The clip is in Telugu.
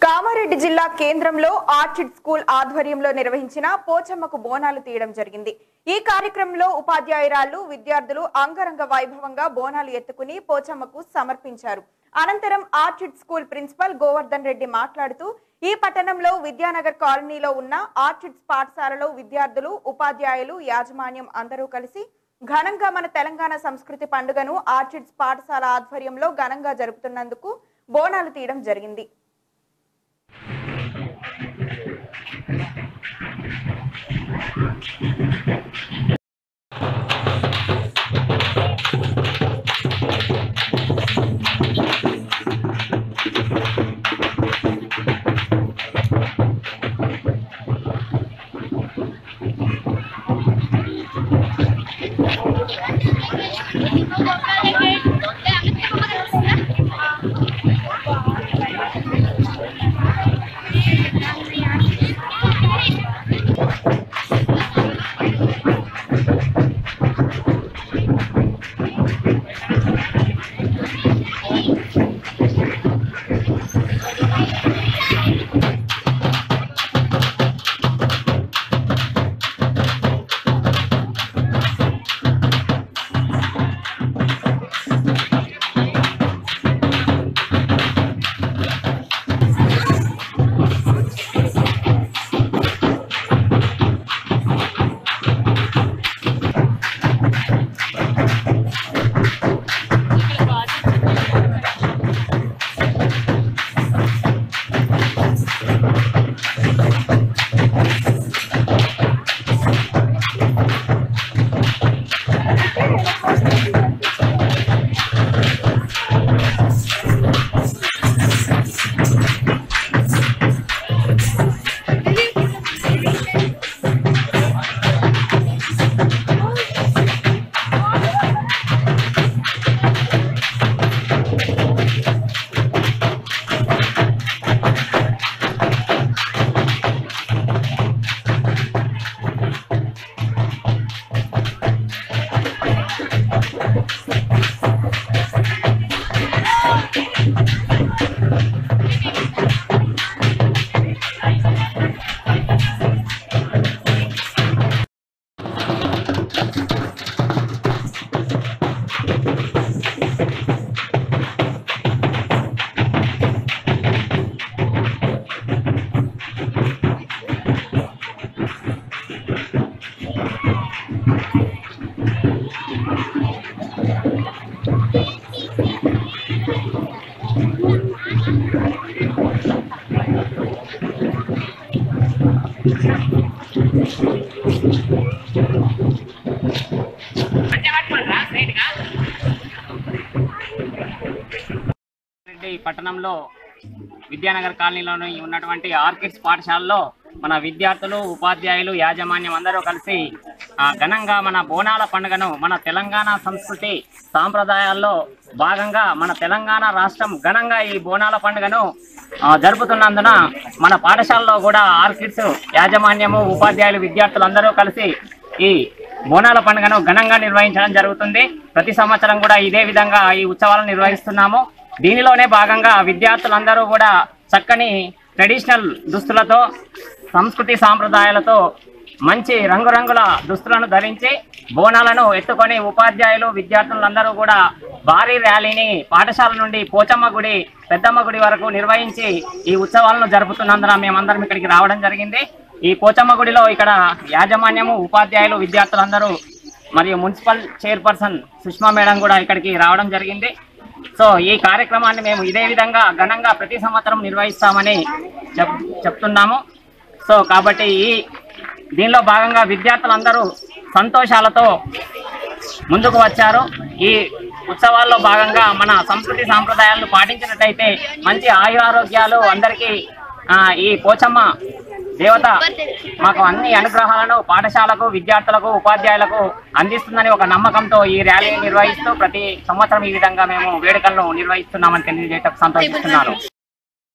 కామారెడ్డి జిల్లా కేంద్రంలో ఆర్చిడ్ స్కూల్ ఆధ్వర్యంలో నిర్వహించిన పోచమ్మకు బోనాలు తీయడం జరిగింది ఈ కార్యక్రమంలో ఉపాధ్యాయురాలు విద్యార్థులు అంగరంగ వైభవంగా బోనాలు ఎత్తుకుని పోచమ్మకు సమర్పించారు అనంతరం orchid school principal Govardhan Reddy మాట్లాడుతూ ఈ పట్టణంలో విద్యానగర్ కాలనీలో ఉన్న ఆర్చిడ్స్ పాఠశాలలో విద్యార్థులు ఉపాధ్యాయులు యాజమాన్యం అందరూ కలిసి ఘనంగా మన తెలంగాణ సంస్కృతి పండుగను ఆర్చిడ్స్ పాఠశాల ఆధ్వర్యంలో ఘనంగా జరుపుతున్నందుకు బోనాలు తీయడం జరిగింది రెడ్డి పట్టణంలో విద్యానగర్ కాలనీలోని ఉన్నటువంటి ఆర్కిడ్స్ పాఠశాలలో మన విద్యార్థులు ఉపాధ్యాయులు యాజమాన్యం అందరూ కలిసి ఆ, ఘనంగా మన బోనాల పండుగను మన తెలంగాణ సంస్కృతి సాంప్రదాయాల్లో భాగంగా మన తెలంగాణ రాష్ట్రం ఘనంగా ఈ బోనాల పండుగను ఆ, జరుపుతున్నందున మన పాఠశాలలో కూడా ఆర్కిడ్స్ యాజమాన్యము ఉపాధ్యాయులు విద్యార్థులు అందరూ కలిసి ఈ బోనాల పండుగను ఘనంగా నిర్వహించడం జరుగుతుంది ప్రతి సంవత్సరం కూడా ఇదే విధంగా ఈ ఉత్సవాలను నిర్వహిస్తున్నాము దీనిలోనే భాగంగా విద్యార్థులందరూ కూడా చక్కని ట్రెడిషనల్ దుస్తులతో సంస్కృతి సాంప్రదాయాలతో మంచి రంగురంగుల దుస్తులను ధరించి బోనాలను ఎత్తుకొని ఉపాధ్యాయులు విద్యార్థులందరూ కూడా భారీ ర్యాలీని పాఠశాల నుండి పోచమ్మ గుడి పెద్దమ్మ గుడి వరకు నిర్వహించి ఈ ఉత్సవాలను జరుపుతున్నందున మేమందరం ఇక్కడికి రావడం జరిగింది ఈ పోచమ్మ గుడిలో ఇక్కడ యాజమాన్యము ఉపాధ్యాయులు విద్యార్థులందరూ మరియు మున్సిపల్ చైర్పర్సన్ సుష్మా మేడం కూడా ఇక్కడికి రావడం జరిగింది సో ఈ కార్యక్రమాన్ని మేము ఇదే విధంగా ఘనంగా ప్రతి సంవత్సరం నిర్వహిస్తామని చెప్ చెప్తున్నాము సో కాబట్టి ఈ దీనిలో భాగంగా విద్యార్థులందరూ సంతోషాలతో ముందుకు వచ్చారు ఈ ఉత్సవాల్లో భాగంగా మన సంస్కృతి సాంప్రదాయాలను పాటించినట్టయితే మంచి ఆయురారోగ్యాలు అందరికీ ఆ, ఈ పోచమ్మ దేవత మాకు అన్ని అనుగ్రహాలను పాఠశాలకు విద్యార్థులకు ఉపాధ్యాయులకు అందిస్తుందని ఒక నమ్మకంతో ఈ ర్యాలీని నిర్వహిస్తూ ప్రతి సంవత్సరం ఈ విధంగా మేము వేడుకలను నిర్వహిస్తున్నామని తెలియజేయటం సంతోషిస్తున్నాను